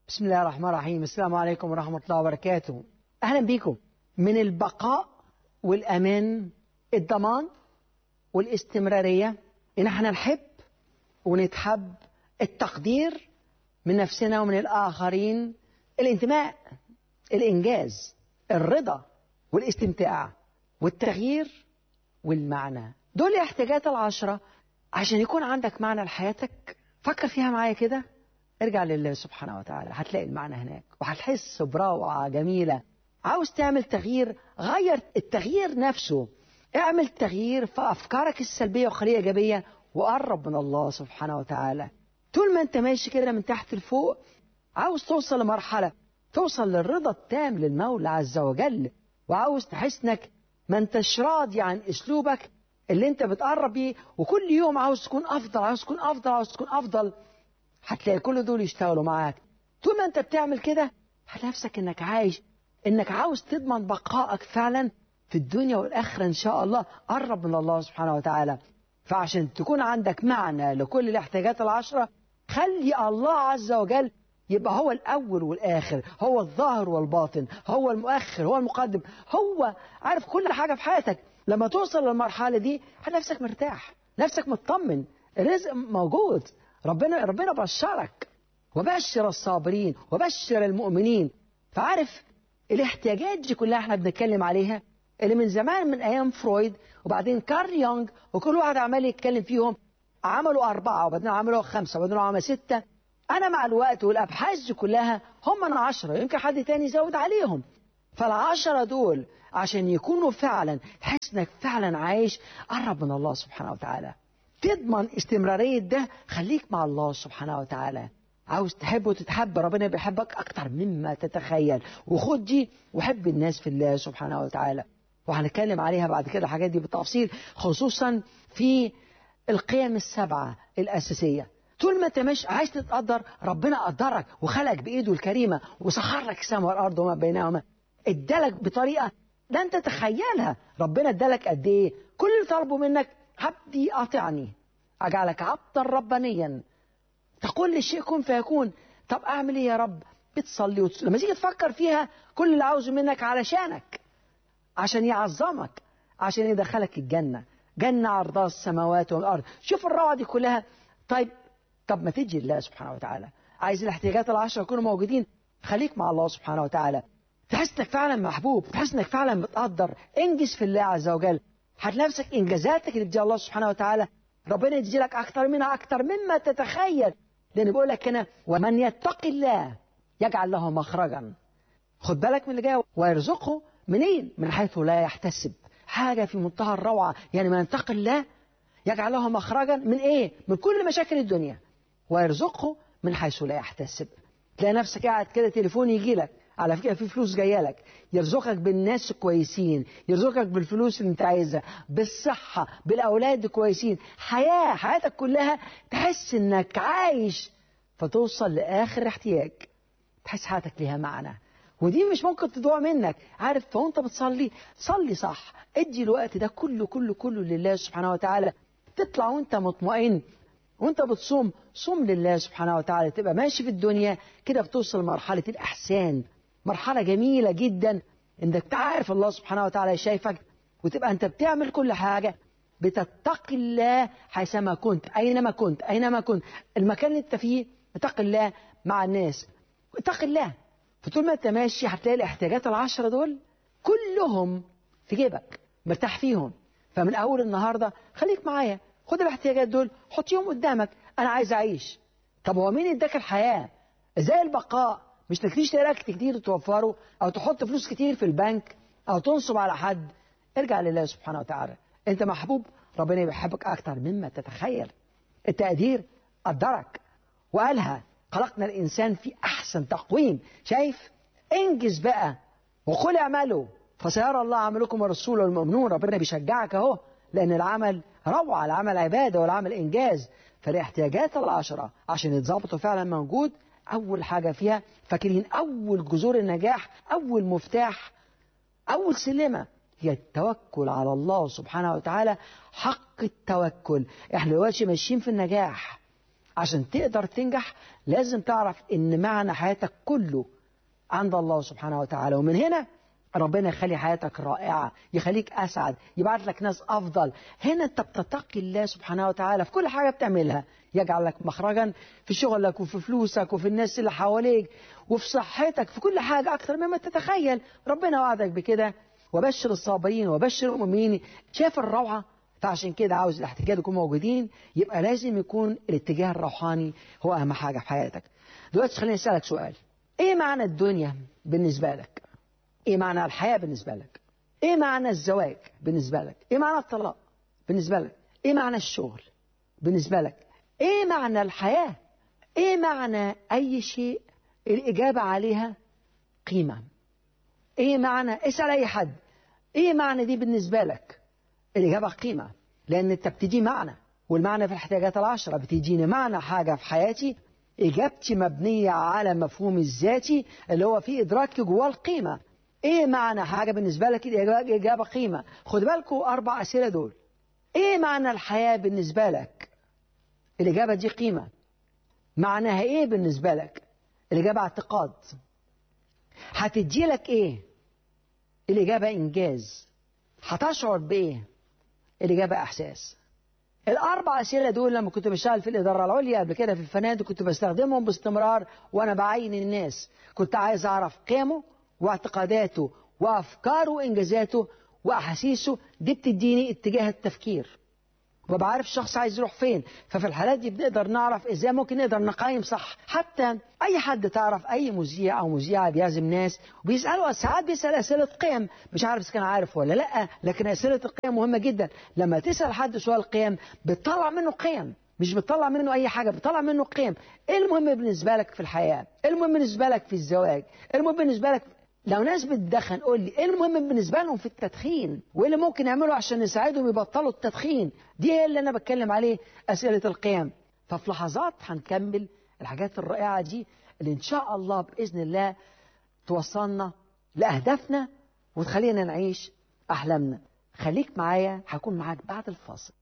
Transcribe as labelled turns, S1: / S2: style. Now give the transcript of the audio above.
S1: بسم الله الرحمن الرحيم السلام عليكم ورحمة الله وبركاته أهلا بكم من البقاء والأمان الضمان والاستمرارية إن احنا نحب ونتحب التقدير من نفسنا ومن الآخرين الانتماء الإنجاز الرضا والاستمتاع والتغيير والمعنى دول الاحتياجات العشرة عشان يكون عندك معنى لحياتك فكر فيها معايا كده ارجع لله سبحانه وتعالى هتلاقي المعنى هناك وهتحس بروعة جميلة عاوز تعمل تغيير غير التغيير نفسه اعمل تغيير في أفكارك السلبية وخليها إيجابية وقرب من الله سبحانه وتعالى طول ما انت ماشي كده من تحت لفوق عاوز توصل لمرحلة توصل للرضا التام للمولى عز وجل وعاوز تحس انك ما انتش راضي عن اسلوبك اللي انت بتقرب بيه وكل يوم عاوز تكون افضل عاوز تكون افضل عاوز تكون افضل هتلاقي كل دول يشتغلوا معاك طول ما انت بتعمل كده هتلاقي نفسك انك عايش انك عاوز تضمن بقائك فعلا في الدنيا والاخره ان شاء الله قرب من الله سبحانه وتعالى فعشان تكون عندك معنى لكل الاحتياجات العشره خلي الله عز وجل يبقى هو الأول والآخر هو الظاهر والباطن هو المؤخر هو المقدم هو عارف كل حاجة في حياتك لما توصل للمرحلة دي نفسك مرتاح نفسك مطمن الرزق موجود ربنا ربنا بشرك وبشر الصابرين وبشر المؤمنين فعارف الاحتياجات دي كلها احنا بنتكلم عليها اللي من زمان من ايام فرويد وبعدين كارل يونغ وكل واحد عمال يتكلم فيهم عملوا أربعة وبعدين عملوا خمسة وبعدين عملوا ستة أنا مع الوقت والأبحاث دي كلها هم من عشرة يمكن حد تاني يزود عليهم فالعشرة دول عشان يكونوا فعلا تحس انك فعلا عايش قرب من الله سبحانه وتعالى تضمن استمرارية ده خليك مع الله سبحانه وتعالى عاوز تحب وتتحب ربنا بيحبك أكتر مما تتخيل وخد دي وحب الناس في الله سبحانه وتعالى وهنتكلم عليها بعد كده الحاجات دي بالتفصيل خصوصا في القيم السبعة الأساسية طول ما انت مش عايز تتقدر ربنا قدرك وخلقك بايده الكريمه وسخر لك السماء والارض وما بينهما ادالك بطريقه لن تتخيلها ربنا ادالك قد ايه كل اللي طلبه منك عبدي اطعني اجعلك عبدا ربانيا تقول للشيء كن فيكون طب اعمل ايه يا رب بتصلي وتصلي لما تيجي تفكر فيها كل اللي عاوزه منك علشانك عشان يعظمك عشان يدخلك الجنه جنه عرضها السماوات والارض شوف الروعه دي كلها طيب طب ما تجي لله سبحانه وتعالى عايز الاحتياجات العشرة يكونوا موجودين خليك مع الله سبحانه وتعالى تحس انك فعلا محبوب تحس انك فعلا بتقدر انجز في الله عز وجل هتلاقي نفسك انجازاتك اللي بتجي الله سبحانه وتعالى ربنا يدي لك اكتر منها اكتر مما تتخيل لان بيقول لك هنا ومن يتقي الله يجعل له مخرجا خد بالك من اللي جاي ويرزقه منين من حيث لا يحتسب حاجه في منتهى الروعه يعني من يتقي الله يجعل له مخرجا من ايه من كل مشاكل الدنيا ويرزقه من حيث لا يحتسب تلاقي نفسك قاعد كده تليفون يجي لك على فكره في فلوس جايه لك يرزقك بالناس الكويسين يرزقك بالفلوس اللي انت عايزها بالصحه بالاولاد الكويسين حياه حياتك كلها تحس انك عايش فتوصل لاخر احتياج تحس حياتك ليها معنى ودي مش ممكن تضيع منك عارف فوانت بتصلي صلي صح ادي الوقت ده كله كله كله لله سبحانه وتعالى تطلع وانت مطمئن وانت بتصوم صوم لله سبحانه وتعالى تبقى ماشي في الدنيا كده بتوصل لمرحلة الإحسان مرحلة جميلة جدا انك تعرف الله سبحانه وتعالى شايفك وتبقى انت بتعمل كل حاجة بتتقي الله حيثما كنت أينما كنت أينما كنت المكان اللي انت فيه اتقي الله مع الناس اتقي الله فطول ما انت ماشي هتلاقي الاحتياجات العشرة دول كلهم في جيبك مرتاح فيهم فمن أول النهاردة خليك معايا خد الاحتياجات دول حطيهم قدامك انا عايز اعيش طب هو مين اداك الحياه ازاي البقاء مش انك تشتري اكل كتير توفره او تحط فلوس كتير في البنك او تنصب على حد ارجع لله سبحانه وتعالى انت محبوب ربنا بيحبك اكتر مما تتخيل التقدير قدرك وقالها خلقنا الانسان في احسن تقويم شايف انجز بقى وقل اعملوا فسيرى الله عملكم ورسوله المؤمنون ربنا بيشجعك اهو لان العمل روعة العمل عبادة والعمل إنجاز فالاحتياجات العشرة عشان يتظبطوا فعلا موجود أول حاجة فيها فاكرين أول جذور النجاح أول مفتاح أول سلمة هي التوكل على الله سبحانه وتعالى حق التوكل احنا دلوقتي ماشيين في النجاح عشان تقدر تنجح لازم تعرف ان معنى حياتك كله عند الله سبحانه وتعالى ومن هنا ربنا يخلي حياتك رائعة يخليك أسعد يبعت لك ناس أفضل هنا أنت بتتقي الله سبحانه وتعالى في كل حاجة بتعملها يجعل لك مخرجا في شغلك وفي فلوسك وفي الناس اللي حواليك وفي صحتك في كل حاجة أكثر مما تتخيل ربنا وعدك بكده وبشر الصابرين وبشر المؤمنين شايف الروعة فعشان كده عاوز الاحتجاج يكون موجودين يبقى لازم يكون الاتجاه الروحاني هو أهم حاجة في حياتك دلوقتي خليني أسألك سؤال إيه معنى الدنيا بالنسبة لك ايه معنى الحياة بالنسبة لك ايه معنى الزواج بالنسبة لك ايه معنى الطلاق بالنسبة لك ايه معنى الشغل بالنسبة لك ايه معنى الحياة ايه معنى اي شيء الاجابة عليها قيمة ايه معنى اسأل اي حد ايه معنى دي بالنسبة لك الاجابة قيمة لان انت بتدي معنى والمعنى في الاحتياجات العشرة بتديني معنى حاجة في حياتي إجابتي مبنية على مفهوم الذاتي اللي هو فيه إدراك جواه القيمة ايه معنى حاجة بالنسبة لك الإجابة قيمة خد بالكم أربع أسئلة دول ايه معنى الحياة بالنسبة لك الإجابة دي قيمة معناها ايه بالنسبة لك الإجابة اعتقاد هتدي لك ايه الإجابة إنجاز هتشعر بايه الإجابة إحساس الأربع أسئلة دول لما كنت بشتغل في الإدارة العليا قبل كده في الفنادق كنت بستخدمهم باستمرار وأنا بعين الناس كنت عايز أعرف قيمه واعتقاداته وافكاره وانجازاته واحاسيسه دي بتديني اتجاه التفكير وببقى عارف الشخص عايز يروح فين ففي الحالات دي بنقدر نعرف ازاي ممكن نقدر نقيم صح حتى اي حد تعرف اي مذيع او مذيعه بيعزم ناس وبيسالوا ساعات بيسال اسئله قيم مش عارف اذا كان عارف ولا لا لكن اسئله القيم مهمه جدا لما تسال حد سؤال قيم بتطلع منه قيم مش بتطلع منه اي حاجه بتطلع منه قيم ايه المهم بالنسبه لك في الحياه ايه المهم بالنسبه لك في الزواج ايه المهم بالنسبه لك لو ناس بتدخن قول لي ايه المهم بالنسبه لهم في التدخين وايه اللي ممكن يعملوا عشان نساعدهم يبطلوا التدخين دي هي اللي انا بتكلم عليه اسئله القيم ففي لحظات هنكمل الحاجات الرائعه دي اللي ان شاء الله باذن الله توصلنا لاهدافنا وتخلينا نعيش احلامنا خليك معايا هكون معاك بعد الفاصل